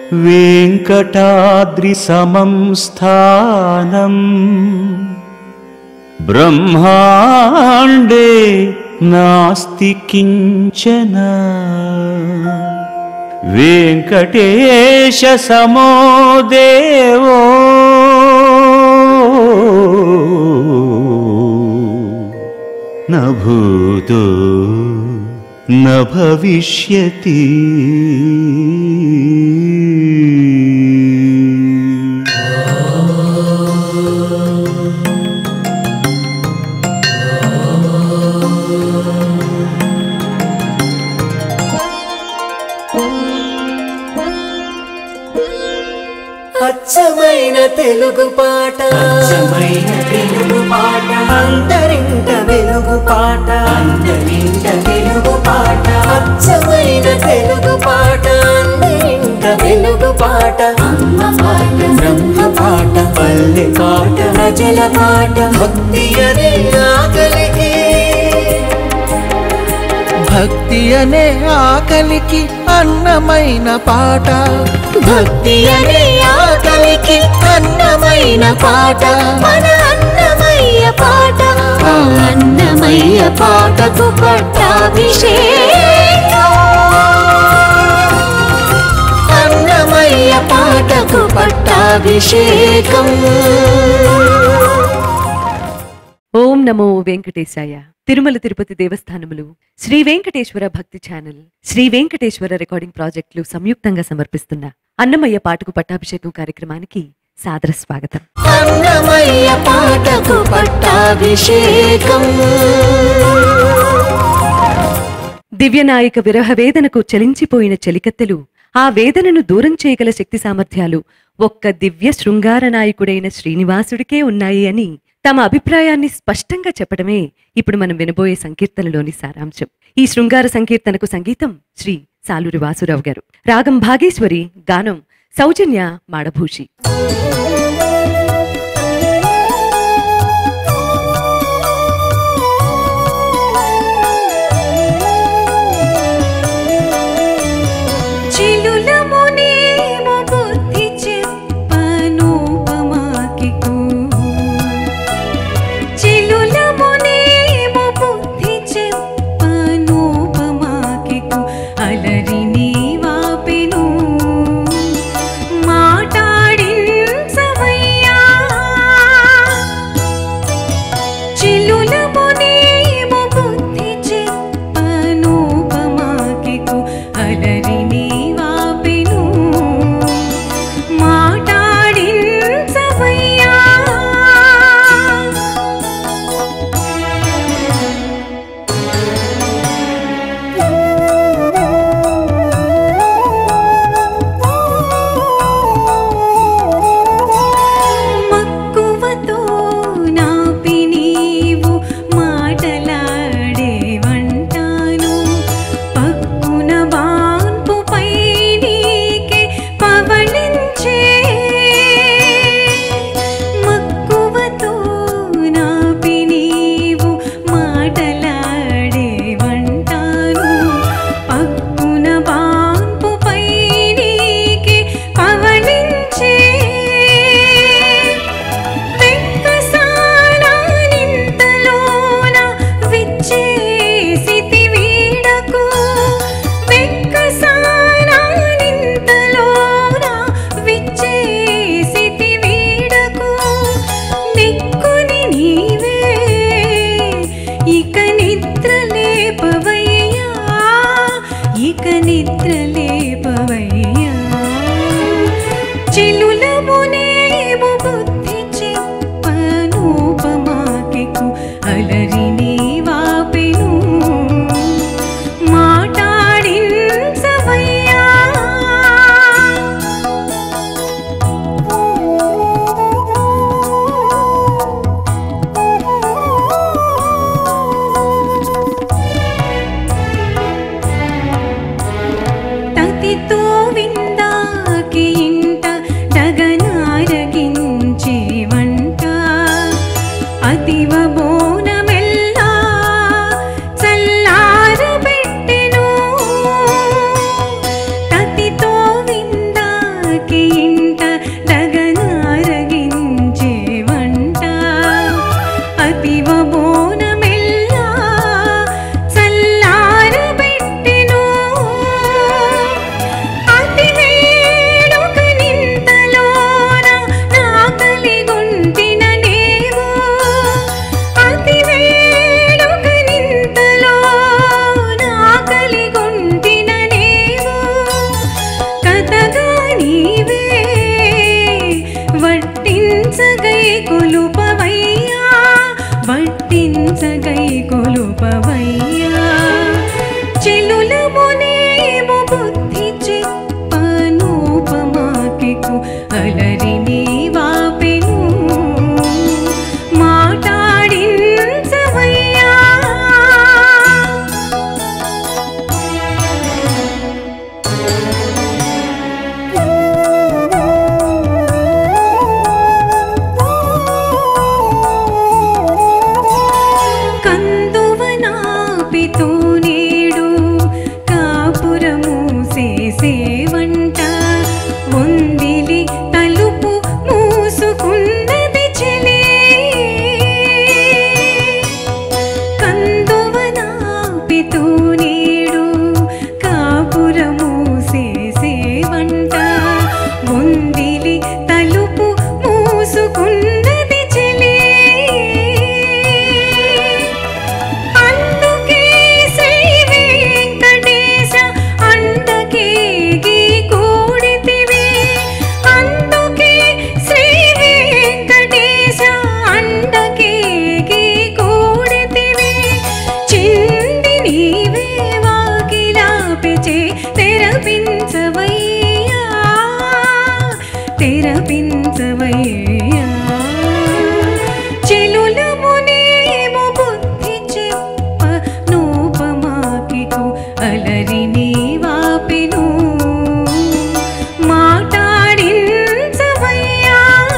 वेङ्कटाद्रिसमं स्थानम् ब्रह्माण्डे नास्ति किञ्चन वेङ्कटेशसमो देवो न भूतो न भविष्यति అచ్చమైన తెలుగు పాట అచ్చమైన తెలుగు పాట అంతరింట వెలుగు పాట అందరింట తెలుగు పాట అచ్చమైన తెలుగు పాట అందరింట వెలుగు పాట అమ్మ పాట బ్రహ్మ పాట పల్లె పాట ప్రజల పాట భక్తి అనే ఆకలికి భక్తి అనే ఆకలికి అన్నమైన పాట భక్తి అనే ఆకలికి అన్నమైన పాట మన అన్నమయ్య పాట ఆ అన్నమయ్య పాటకు పట్టాభిషేకం అన్నమయ్య పాటకు పట్టాభిషేకం ఓం నమో వెంకటేశాయ తిరుమల తిరుపతి దేవస్థానములు శ్రీ వెంకటేశ్వర భక్తి ఛానల్ శ్రీ వెంకటేశ్వర రికార్డింగ్ ప్రాజెక్టులు సంయుక్తంగా సమర్పిస్తున్న అన్నమయ్య పాటకు పట్టాభిషేకం కార్యక్రమానికి సాదర స్వాగతం అన్నమయ్య పాటకు పట్టాభిషేకం దివ్యనాయక విరహ వేదనకు చలించిపోయిన చలికత్తెలు ఆ వేదనను దూరం చేయగల శక్తి సామర్థ్యాలు ఒక్క దివ్య శృంగార నాయకుడైన శ్రీనివాసుడికే ఉన్నాయి అని తమ అభిప్రాయాన్ని స్పష్టంగా చెప్పడమే ఇప్పుడు మనం వినబోయే సంకీర్తనలోని సారాంశం ఈ శృంగార సంకీర్తనకు సంగీతం శ్రీ సాలూరి వాసురావు గారు రాగం భాగేశ్వరి గానం సౌజన్య మాడభూషి చిలులమునేమో బుద్ధి చెప్పనుపమాకికు చిలులమునేమో బుద్ధి చెప్పనుపమాకికు అలరిని వాపెను మాటాడించ నీవే వట్టించగై కొలుపవయ్యా వట్టించగై కొలుపవయ్యా చెలులమునేమో బుద్ధి చెప్పనూపమాకెకు అలరి నీ వాపెను మాటాడించవయ్యా కందువనాపితో నేడు కాపురము చేసేవంట వందిలి తలుపు మూసుకున్నది చెలే కందువనాపితో నేడు కాపురము చేసేవంట వందిలి తలుపు మూసుకున్నది చెలే అందుకే శ్రీ వెంకటేశ అండకే గీ కూడితివి అందుకే శ్రీ వెంకటేశ అండకే గీ కూడితివి చింది నీవే వాకిలాపిచే తెరపించవయ్యా తెరపించవయ్యా చెలులమునేమో బుద్ధి చెప్ప నూపమాకికు అలరి నీ వాపెను మాటాడించవయ్యా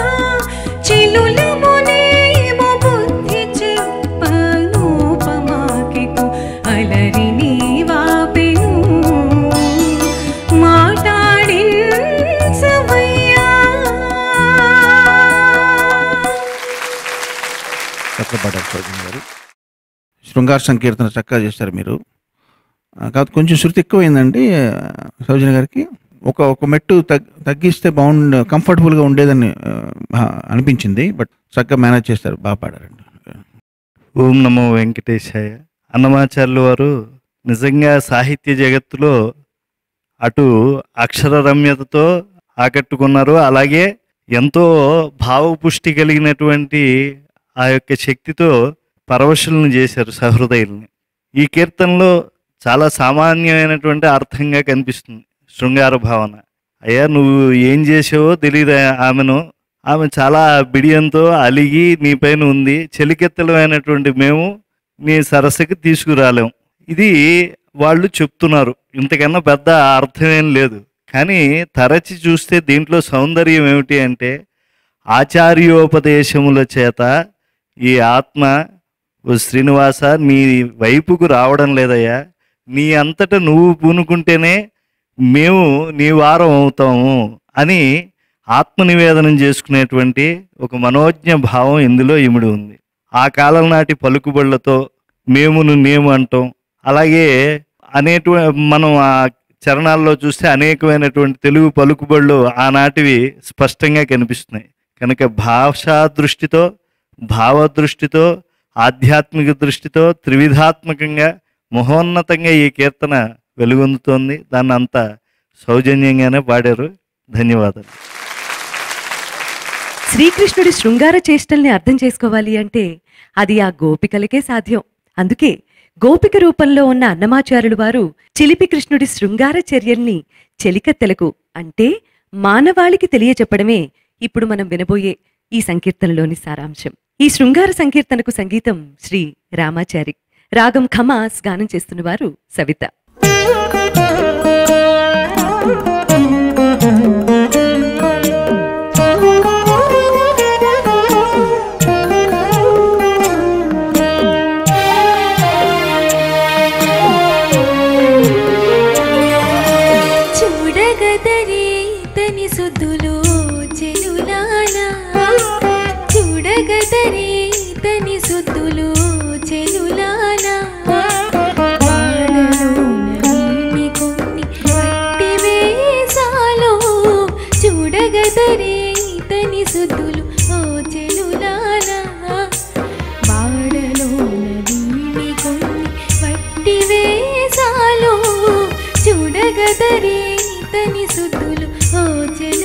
చెలులమునేమో బుద్ధి చెప్ప నూపమాకికు అలరి నీ వాపెను మాటాడించవయ్యా చక్కబడ్డారు సౌజన్య గారు శృంగార సంకీర్తన చక్కగా చేస్తారు మీరు ఆ, కాకపోతే కొంచెం శృతి ఎక్కువైందండి ఆ, సౌజన్య గారికి ఒక ఒక మెట్టు తగ్ తగ్గిస్తే బాగుండు కంఫర్టబుల్గా ఉండేదని ఆ, ఆ, అనిపించింది బట్ చక్కగా మేనేజ్ చేస్తారు బాగా పాడారండి ఓం నమో వెంకటేశాయ అన్నమాచార్యులు వారు నిజంగా సాహిత్య జగత్తులో అటు అక్షర రమ్యతతో ఆకట్టుకున్నారు అలాగే ఎంతో భావపుష్టి కలిగినటువంటి ఆ యొక్క శక్తితో పరవశులను చేశారు సహృదయుల్ని ఈ కీర్తనలో చాలా సామాన్యమైనటువంటి అర్థంగా కనిపిస్తుంది శృంగార భావన అయ్యా నువ్వు ఏం చేసావో తెలియదు ఆమెను ఆమె చాలా బిడియంతో అలిగి నీ పైన ఉంది చెలికెత్తలమైనటువంటి మేము నీ సరస్సుకి తీసుకురాలేం ఇది వాళ్ళు చెప్తున్నారు ఇంతకన్నా పెద్ద అర్థమేం లేదు కానీ తరచి చూస్తే దీంట్లో సౌందర్యం ఏమిటి అంటే ఆచార్యోపదేశముల చేత ఈ ఆత్మ ఓ శ్రీనివాస నీ వైపుకు రావడం లేదయ్యా నీ అంతట నువ్వు పూనుకుంటేనే మేము నీ వారం అవుతాము అని ఆత్మనివేదనం చేసుకునేటువంటి ఒక మనోజ్ఞ భావం ఇందులో ఇమిడి ఉంది ఆ కాలం నాటి పలుకుబడులతో మేమును నేము అంటాం అలాగే అనేటు మనం ఆ చరణాల్లో చూస్తే అనేకమైనటువంటి తెలుగు పలుకుబడులు ఆనాటివి స్పష్టంగా కనిపిస్తున్నాయి కనుక భాషా దృష్టితో భావదృష్టితో ఆధ్యాత్మిక దృష్టితో త్రివిధాత్మకంగా మహోన్నతంగా ఈ కీర్తన వెలుగొందుతోంది దాన్ని అంతా సౌజన్యంగానే పాడారు ధన్యవాదాలు శ్రీకృష్ణుడి శృంగార చేష్టల్ని అర్థం చేసుకోవాలి అంటే అది ఆ గోపికలకే సాధ్యం అందుకే గోపిక రూపంలో ఉన్న అన్నమాచారులు వారు చిలిపి కృష్ణుడి శృంగార చర్యల్ని చెలికత్తెలకు అంటే మానవాళికి తెలియచెప్పడమే ఇప్పుడు మనం వినబోయే ఈ సంకీర్తనలోని సారాంశం ఈ శృంగార సంకీర్తనకు సంగీతం శ్రీ రామాచారి రాగం ఖమాస్ గానం చేస్తున్న వారు సవిత చూడగదరే తని సుద్దులో చెలులాలా చూడగదరే తని సుద్దులో చెలులాలా వాడలోన వీణి కొన్ని వట్టి వేసాలో చూడగదరే తని సుద్దులు ఓ చెలులాలా వాడలోన వీణి కొన్ని వట్టి వేసాలో చూడగదరే తని సుద్దులు ఓ చెలు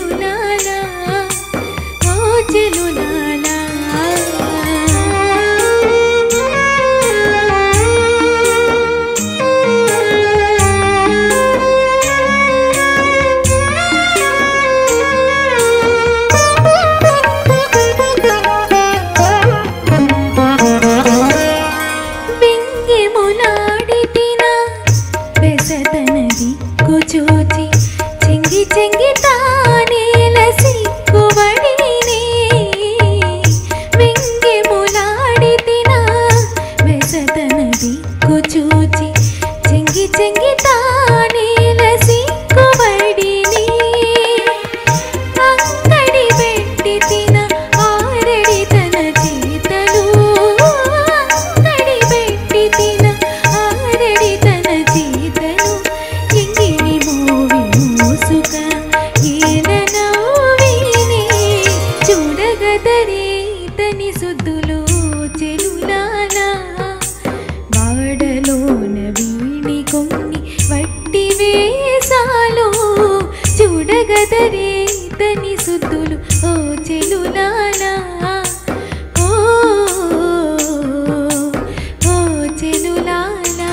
చెంగి తానేల సిక్కుబడినే వెంగి ములాడి తిన వెసతన దిక్కు చూచి చెంగి చెంగి తానేల సిక్కుబడినే అంగడి పెట్టి తిన ఆరడి తన చేతలు అంగడి పెట్టి తిన ఆరడి తన చేతలు ఎంగిని మోవి మూసుక ఏల నవ్వినే చూడగదరే తని సుద్దులు చెలులాలా వాడలోన వీణి కొన్ని వట్టి వేసాలు చూడగదరే తని సుద్దులు ఓ చెలులాలా ఓ ఓ చెలులాలా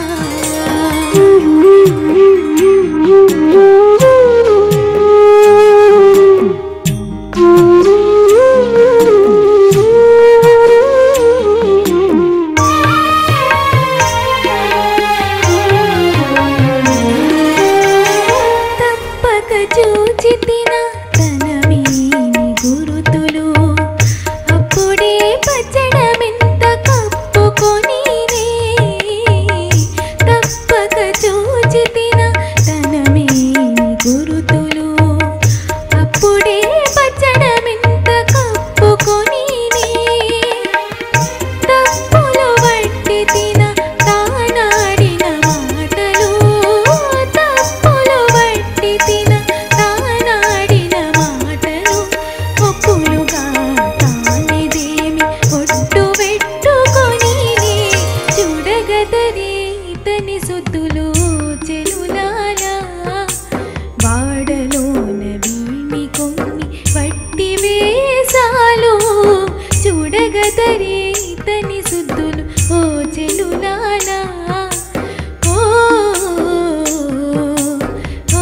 తప్పక చూచి తిన తన మీని గురుతులు అప్పుడే పచ్చడమెంత కప్పుకొని తప్పక చూచి తిన తన మీని గురుతులు అప్పుడే పచ్చడమెంత కప్పుకొని తప్పులు వట్టి తిన తానాడిన మాటలు తప్పులు వట్టి తిన తానాడిన మాటలు ఒప్పులుగా తానిదేమి ఒట్టు పెట్టుకొని చూడగదరే తని సొత్తులు చెలులాలా వాడలోన వీణి కొన్ని వట్టి వేసాలు చూడగదరే తని సుద్దులు ఓ చెలులాలా ఓ ఓ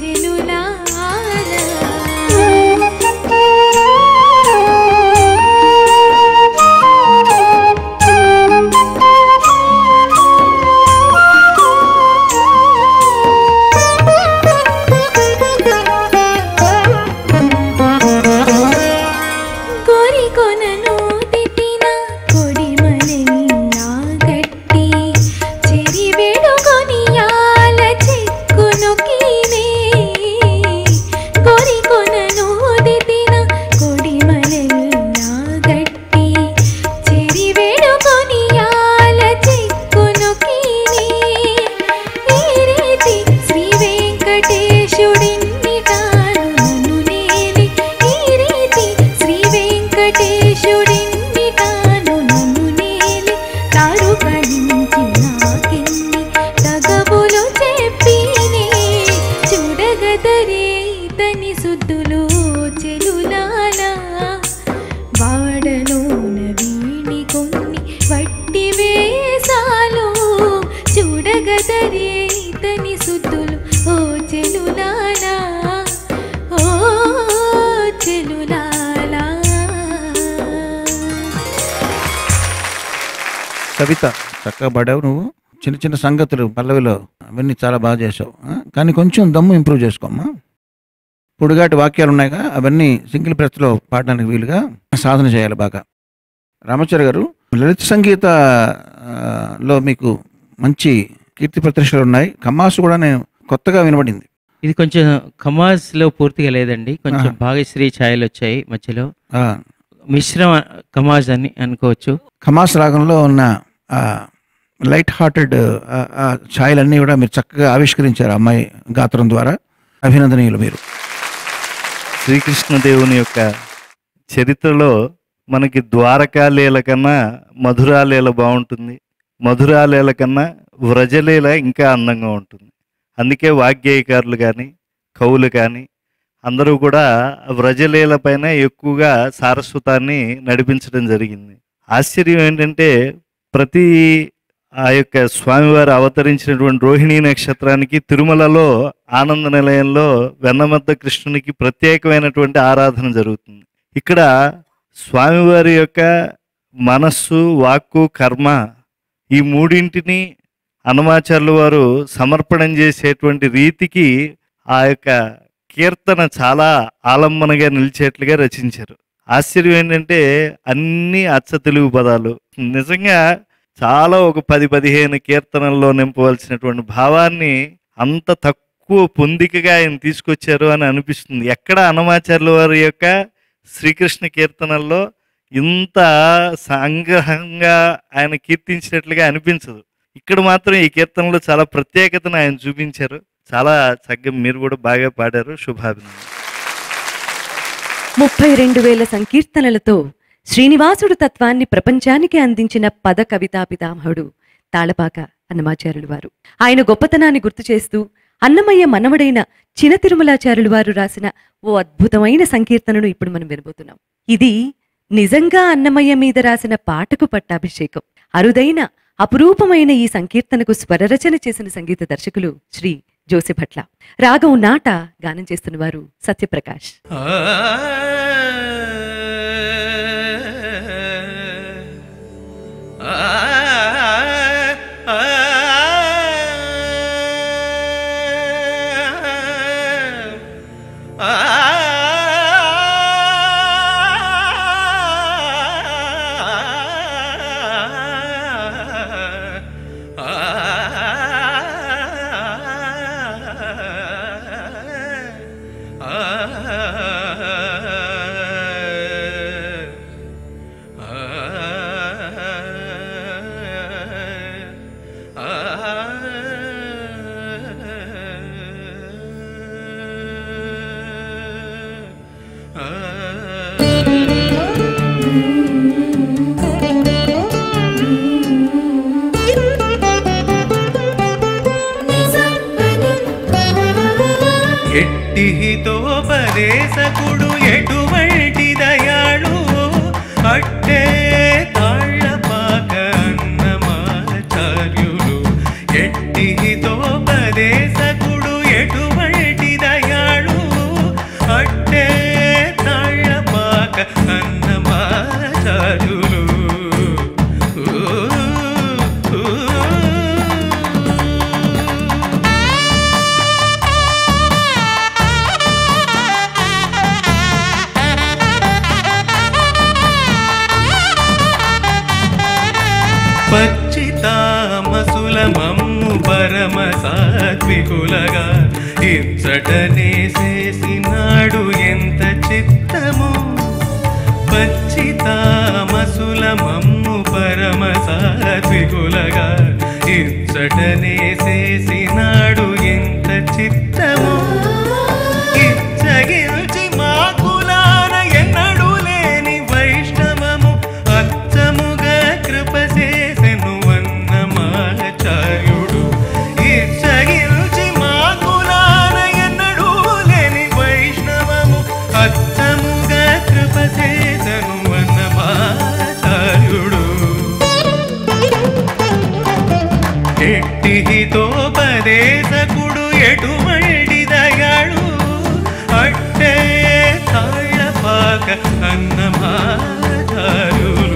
కోరి కొనను తిట్టిన కొడి మలెల్లా గట్టి చెరి వేడుకొని యాల చెక్కును కీనే కోరి కొనను తిట్టిన కొడి మలెల్లా గట్టి చెరి వేడుకొని యాల చెక్కును కీనే ఈ రీతి శ్రీ వెంకటేశుడిన్నిటాను నన్ను నేలి ఈ రీతి శ్రీ వెంకటేశుడిన్నిటాను నన్ను నేలి తారు కణించి నాకిన్ని తగవులు చెప్పినే చూడగదరే తని సుద్దులు చెలులాలా వాడలోన వీణి కొన్ని వట్టి వేసాలు చూడగదరే తని సుద్దులు ఓ చెలులాలా ఓ చెలులాలా కవిత చక్కగా పాడావు నువ్వు చిన్న చిన్న సంగతులు పల్లవిలో అవన్నీ చాలా బాగా చేసావు ఆ? కానీ కొంచెం దమ్ము ఇంప్రూవ్ చేసుకోమ్మా పొడిగాటి వాక్యాలు ఉన్నాయిగా అవన్నీ సింగిల్ ప్రెస్లో పాడడానికి వీలుగా సాధన చేయాలి బాగా రామచారి గారు లలిత సంగీత ఆ, లో మీకు మంచి కీర్తి ప్రతిష్టలు ఉన్నాయి కమ్మాసు కూడా నేను కొత్తగా వినబడింది ఇది కొంచెం కమాస్ లో పూర్తిగా లేదండి కొంచెం ఆహా. భాగ్యశ్రీ ఛాయలు వచ్చాయి మధ్యలో ఆ, మిశ్రమ కమాజ్ అని అనుకోవచ్చు ఖమాస్ రాగంలో ఉన్న ఆ లైట్ హార్టెడ్ ఆ ఛాయలన్నీ కూడా మీరు చక్కగా ఆవిష్కరించారు ఆ అమ్మాయి గాత్రం ద్వారా అభినందనీయులు మీరు శ్రీకృష్ణదేవుని యొక్క చరిత్రలో మనకి ద్వారకాలీల కన్నా మధురాలీల బాగుంటుంది మధురాలీల కన్నా వ్రజలీల ఇంకా అందంగా ఉంటుంది అందుకే వాగ్గేయకారులు కానీ కవులు కానీ అందరూ కూడా వ్రజలీల పైన ఎక్కువగా సారస్వతాన్ని నడిపించడం జరిగింది ఆశ్చర్యం ఏంటంటే ప్రతి ఆ యొక్క స్వామివారు అవతరించినటువంటి రోహిణీ నక్షత్రానికి తిరుమలలో ఆనంద నిలయంలో వెన్నమద్ద కృష్ణునికి ప్రత్యేకమైనటువంటి ఆరాధన జరుగుతుంది ఇక్కడ స్వామివారి యొక్క మనస్సు వాక్కు కర్మ ఈ మూడింటిని హనుమాచార్యుల వారు సమర్పణం చేసేటువంటి రీతికి ఆ యొక్క కీర్తన చాలా ఆలంబనగా నిలిచేట్లుగా రచించారు ఆశ్చర్యం ఏంటంటే అన్ని అచ్చ తెలుగు పదాలు నిజంగా చాలా ఒక పది పదిహేను కీర్తనల్లో నింపవలసినటువంటి భావాన్ని అంత తక్కువ పొందికగా ఆయన తీసుకొచ్చారు అని అనిపిస్తుంది ఎక్కడ అన్నమాచార్యుల వారి యొక్క శ్రీకృష్ణ కీర్తనల్లో ఇంత సంగ్రహంగా ఆయన కీర్తించినట్లుగా అనిపించదు ఇక్కడ మాత్రం ఈ కీర్తనలో చాలా ప్రత్యేకతను ఆయన చూపించారు చాలా చక్కగా మీరు కూడా బాగా పాడారు శుభాభినందనలు ముప్పై రెండు వేల సంకీర్తనలతో శ్రీనివాసుడు తత్వాన్ని ప్రపంచానికి అందించిన పద కవితా పితామహుడు తాళపాక అన్నమాచార్యులు వారు ఆయన గొప్పతనాన్ని గుర్తు చేస్తూ అన్నమయ్య మనవడైన చిన తిరుమలాచార్యులు వారు రాసిన ఓ అద్భుతమైన సంకీర్తనను ఇప్పుడు మనం వినబోతున్నాం ఇది నిజంగా అన్నమయ్య మీద రాసిన పాటకు పట్టాభిషేకం అరుదైన అపురూపమైన ఈ సంకీర్తనకు స్వరరచన చేసిన సంగీత దర్శకులు శ్రీ జోసిభట్ల రాగం నాట గానం చేస్తున్నవారు సత్యప్రకాష్ ఎట్టి హితోపదేశకుడు ఎటువంటి దయాళు అట్టే తాళ్ళపాక అన్నమాచార్యుడు ఎట్టి హితోపదేశకుడు ఎటువంటి దయాళు అట్టే తాళ్ళపాక అన్నమాచార్యులు ఊ, ఊ, ఊ. పచ్చితామసుల మమ్ము పరమ సాత్వికులగా ఇచ్చటనే చేసినాడు ఎంత చిత్తము పచ్చితామసుల మమ్ము పరమ సాత్వికులగా ఇచ్చటనే చేసినాడు ఎంత చిత్తము ఇచ్చగిల్చి మా కులాన ఎన్నడూ లేని వైష్ణవము అచ్చముగా కృప చేసెను అన్నమాచార్యుడు ఇచ్చగిల్చి మా కులాన ఎన్నడూ లేని వైష్ణవము అచ్చముగా కృప చేసెను అన్నమాచార్యుడు ఎట్టి హితోపదేశకుడు ఎటువంటి దయాళు అట్టే తాళ్ళపాక అన్నమాచారులు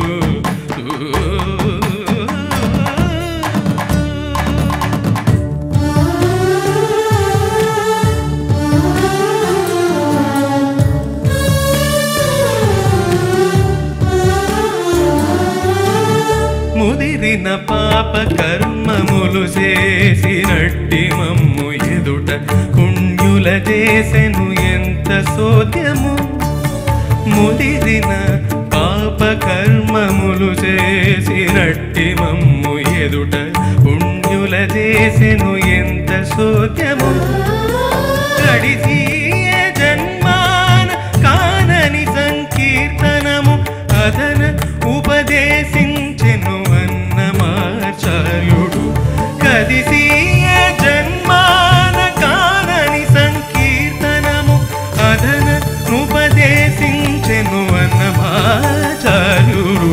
ముదిరిన పాప కర్మములు చేసినట్టి మమ్ము ఎదుట పుణ్యుల చేసెను ఎంత సోద్యము ముదిరిన పాప కర్మములు చేసినట్టి మమ్ము ఎదుట పుణ్యుల చేసెను ఎంత సోద్యము గడిసి ఏ జన్మాన కానని సంకీర్తనము అదన ఉపదేశించెను అన్నమాచార్యుడు కదిసి ఏ జన్మాన కానని సంకీర్తనము అదన ఉపదేశించెను అన్నమాచార్యుడు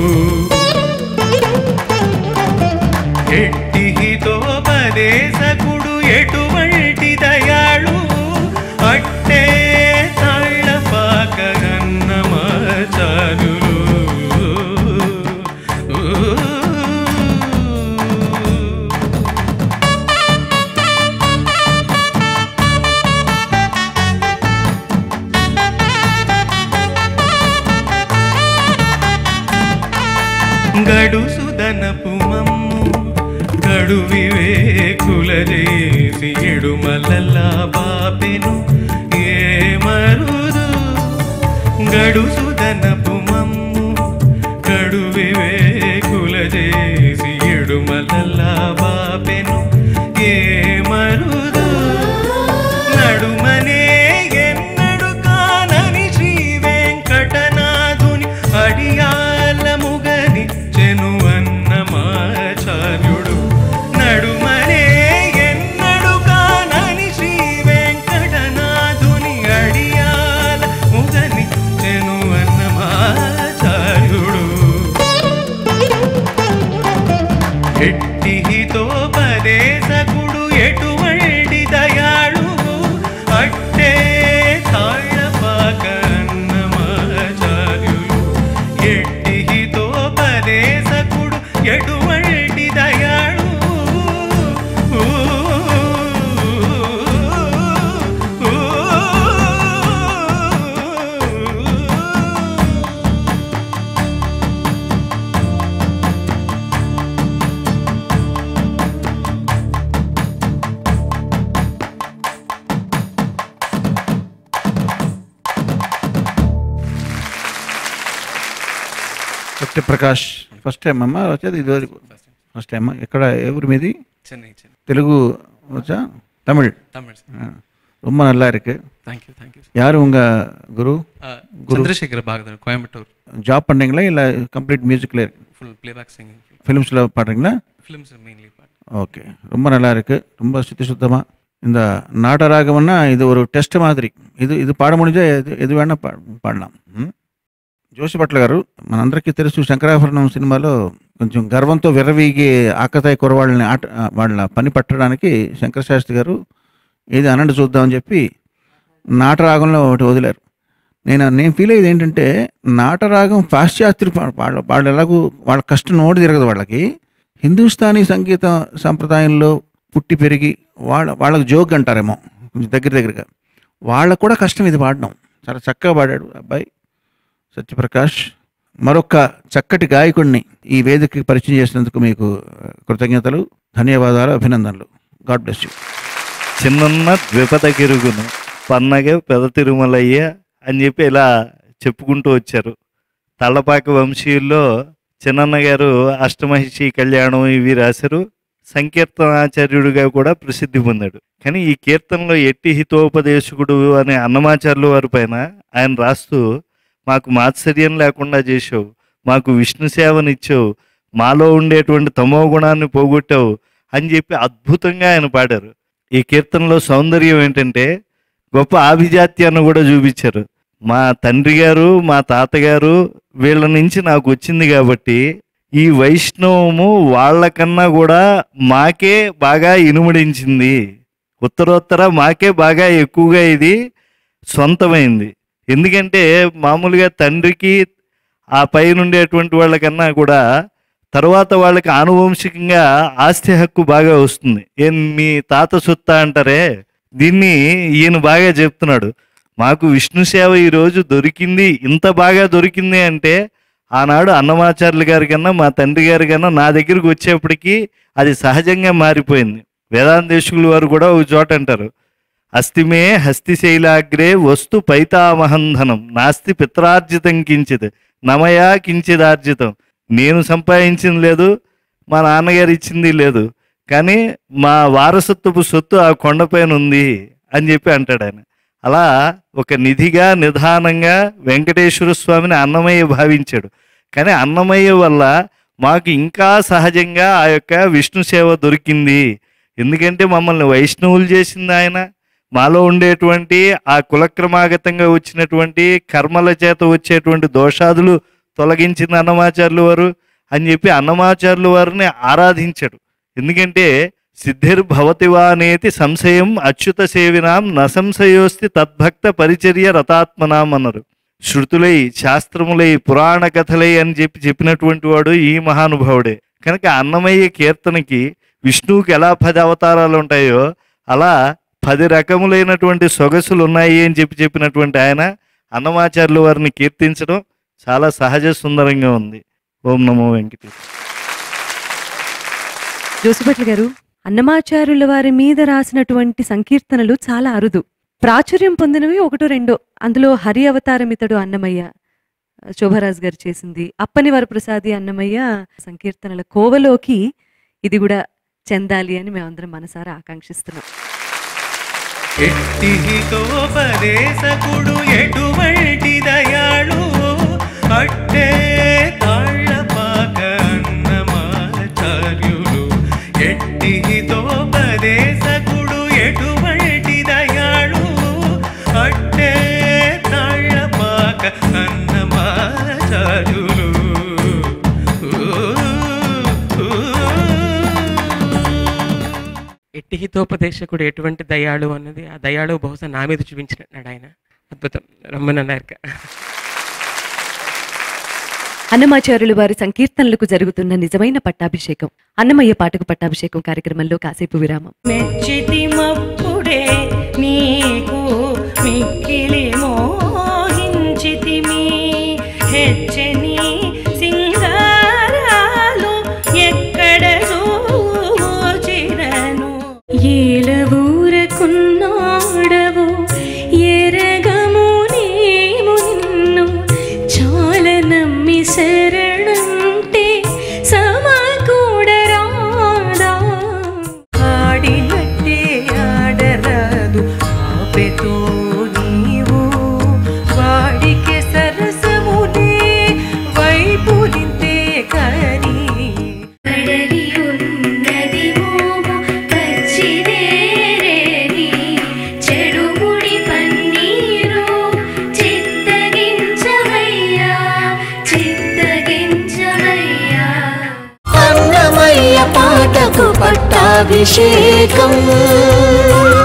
ఎట్టి హితోపదేశకుడు ఎటువంటి దయాళు అట్టి గడుసుదనపు మమ్ము కడు వివేకుల చేసి ఎడుమలలా బాపెను ఏ మరుదు గడుసుదనపు మమ్ము కడు వివేకుల చేసి ఎడుమలలా బాపెను ఏ మరుదు నడుమనే ఎన్నడు కానని శ్రీ వెంకటనాథుని అడియాల ముగని చెను అన్నమాచార్యుడు నడుమనే ఎన్నడు కానని శ్రీ వెంకటనాథుని అడియాల ముగని చెను అన్నమాచార్యుడు ఎట్టి హితోపదేశకుడు ఎటువంటి దయాళు అట్టే తాళపాక అన్నమాచార్యులు ఎట్టి హితోపదేశకుడు ఎటువంటి దయాళు ఊ, ఊ, ఊ. సత్యప్రకాష్ ఫస్ట్ టైం అమ్మా వచ్చేది ఇది ఫస్ట్ టైం ఎక్కడ ఎవరి మీది చెన్నై చెన్నై தெலுங்கு வச்சா தமிழ் தமிழ் ஆ. ரொம்ப நல்லா இருக்கு தேங்க்யூ தேங்க்யூ யார் உங்க குரு குரு சந்திரசேகர் பாகதர் கோயம்புத்தூர் ஜாப் பண்ணீங்களா இல்லை கம்ப்ளீட் மியூசிக்கில் இருக்கு ஃபுல் பிளேபேக் சிங்கிங் ஃபிலிம்ஸில் பாடுறீங்களா ஃபிலிம்ஸ் மெயின்லி பாட்டு ஓகே ரொம்ப நல்லா இருக்கு ரொம்ப சுத்தி சுத்தமாக இந்த நாடராகம்னா இது ஒரு டெஸ்ட் மாதிரி ఇది ఇది పాడ முடிஞ்சா ఎது ఎது వేణా పా పాడలాం ఉం? జోషి భట్ల గారు మనందరికీ తెలుసు శంకరాభరణం సినిమాలో కొంచెం గర్వంతో విర్రవీగి ఆకతాయి కురవాళ్ళని ఆట వాళ్ళ పని పట్టడానికి శంకరశాస్త్రి గారు ఏది అనండి చూద్దామని చెప్పి నాటరాగంలో ఒకటి వదిలారు నేను నేను ఫీల్ అయ్యేది ఏంటంటే నాటరాగం పాశ్చాత్య వాళ్ళ వాళ్ళు ఎలాగూ వాళ్ళ కష్టం నోటి తిరగదు వాళ్ళకి హిందుస్థానీ సంగీత సంప్రదాయంలో పుట్టి పెరిగి వాళ్ళ వాళ్ళకి జోక్ అంటారేమో కొంచెం దగ్గర దగ్గరగా వాళ్ళకు కూడా కష్టం ఇది పాడడం చాలా చక్కగా పాడాడు అబ్బాయి సత్యప్రకాష్ మరొక చక్కటి గాయకుడిని ఈ వేదికకి పరిచయం చేసినందుకు మీకు కృతజ్ఞతలు ధన్యవాదాలు అభినందనలు గాడ్ బ్లెస్ యూ చిన్నన్న ద్విపద గిరుగును పన్నగ పెద తిరుమలయ్య అని చెప్పి ఇలా చెప్పుకుంటూ వచ్చారు తళ్ళపాక వంశీయుల్లో చిన్నన్న గారు అష్టమహిషి కళ్యాణం ఇవి రాశారు సంకీర్తనాచార్యుడిగా కూడా ప్రసిద్ధి పొందాడు కానీ ఈ కీర్తనలో ఎట్టి హితోపదేశకుడు అనే అన్నమాచార్యుల వారి పైన ఆయన రాస్తూ మాకు మాత్సర్యం లేకుండా చేసావు మాకు విష్ణు సేవనిచ్చావు మాలో ఉండేటువంటి తమో గుణాన్ని పోగొట్టావు అని చెప్పి అద్భుతంగా ఆయన పాడారు ఈ కీర్తనలో సౌందర్యం ఏంటంటే గొప్ప ఆభిజాత్యాన్ని కూడా చూపించారు మా తండ్రి గారు మా తాతగారు వీళ్ళ నుంచి నాకు వచ్చింది కాబట్టి ఈ వైష్ణవము వాళ్ళకన్నా కూడా మాకే బాగా ఇనుమడించింది ఉత్తరోత్తర మాకే బాగా ఎక్కువగా ఇది సొంతమైంది ఎందుకంటే మామూలుగా తండ్రికి ఆ పైన ఉండేటువంటి వాళ్ళకన్నా కూడా తర్వాత వాళ్ళకి ఆనువంశికంగా ఆస్తి హక్కు బాగా వస్తుంది ఏం మీ తాత సొత్తా అంటారే దీన్ని ఈయన బాగా చెప్తున్నాడు మాకు విష్ణు సేవ ఈరోజు దొరికింది ఇంత బాగా దొరికింది అంటే ఆనాడు అన్నమాచార్యులు గారి కన్నా మా తండ్రి గారి కన్నా నా దగ్గరికి వచ్చేప్పటికి అది సహజంగా మారిపోయింది వేదాంతేశుకులు వారు కూడా ఒక చోట అంటారు అస్థిమే హస్తిశైలాగ్రే వస్తు పైతామహంధనం నాస్తి పిత్రార్జితం కించిత్ నమయా కించిదార్జితం నేను సంపాదించింది లేదు మా నాన్నగారు ఇచ్చింది లేదు కానీ మా వారసత్వపు సొత్తు ఆ కొండపైన ఉంది అని చెప్పి అంటాడు ఆయన అలా ఒక నిధిగా నిదానంగా వెంకటేశ్వర స్వామిని అన్నమయ్య భావించాడు కానీ అన్నమయ్య వల్ల మాకు ఇంకా సహజంగా ఆ యొక్క విష్ణు సేవ దొరికింది ఎందుకంటే మమ్మల్ని వైష్ణవులు చేసింది ఆయన మాలో ఉండేటువంటి ఆ కులక్రమాగతంగా వచ్చినటువంటి కర్మల చేత వచ్చేటువంటి దోషాదులు తొలగించింది అన్నమాచార్యులు వారు అని చెప్పి అన్నమాచార్యులు వారిని ఆరాధించాడు ఎందుకంటే సిద్ధిర్భవతి వానేతి సంశయం అచ్యుత సేవినాం నసంశయోస్తి తద్భక్త పరిచర్య రతాత్మనాం అన్నారు శృతులై శాస్త్రములై పురాణ కథలై అని చెప్పి చెప్పినటువంటి వాడు ఈ మహానుభావుడే కనుక అన్నమయ్య కీర్తనకి విష్ణువుకి ఎలా పది అవతారాలు ఉంటాయో అలా పది రకములైనటువంటి సొగసులు ఉన్నాయి అని చెప్పి చెప్పినటువంటి ఆయన అన్నమాచార్యుల వారిని కీర్తించడం చాలా సహజ సుందరంగా ఉంది ఓం నమో వెంకటేశ్ జోసిభట్ల గారు అన్నమాచార్యుల వారి మీద రాసినటువంటి సంకీర్తనలు చాలా అరుదు ప్రాచుర్యం పొందినవి ఒకటో రెండో అందులో హరి అవతారం ఇతడు అన్నమయ్య శోభరాజ్ గారు చేసింది అప్పని వరప్రసాది అన్నమయ్య సంకీర్తనల కోవలోకి ఇది కూడా చెందాలి అని మేమందరం మనసారా ఆకాంక్షిస్తున్నాం ఎట్టిహితోపదేశకుడు ఎటువంటి దయాళు అట్టే తాళ్ళపాక అన్నమాచార్యులు ఎట్టిహితోపదేశకుడు ఎటువంటి దయాళు అట్టే తాళ్ళపాక అన్నమాచార్యులు ఎట్టి హితోపదేశకుడు ఎటువంటి దయాళు అన్నది ఆ దయాళు బహుశా నా మీద చూపించినట్టు ఆయన అద్భుతం రమ్మనన్నారు అన్నమాచార్యులు వారి సంకీర్తనలకు జరుగుతున్న నిజమైన పట్టాభిషేకం అన్నమయ్య పాటకు పట్టాభిషేకం కార్యక్రమంలో కాసేపు విరామం మెచ్చితిమప్పుడే నీకు మిక్కిలి మోహించితిమి హెచ్చని సింగారాలు ఎక్కడ చూచిరను ఏలవూరకున్నాడవు ఎరగము నీవు నిన్ను చాల నమ్మి శరణంటే సమకూడరాదా ఆడినట్టే ఆడరాదు ఆపెతో నీవు వాడికి సరసమునే వైపులింతే కని కడలి ఉన్నది మోము పచ్చిదేరేని చెడుముడి పన్నీరు చిత్తగించవయ్యా చిత్తగించవయ్యా అన్నమయ్య పాటకు పట్టాభిషేకం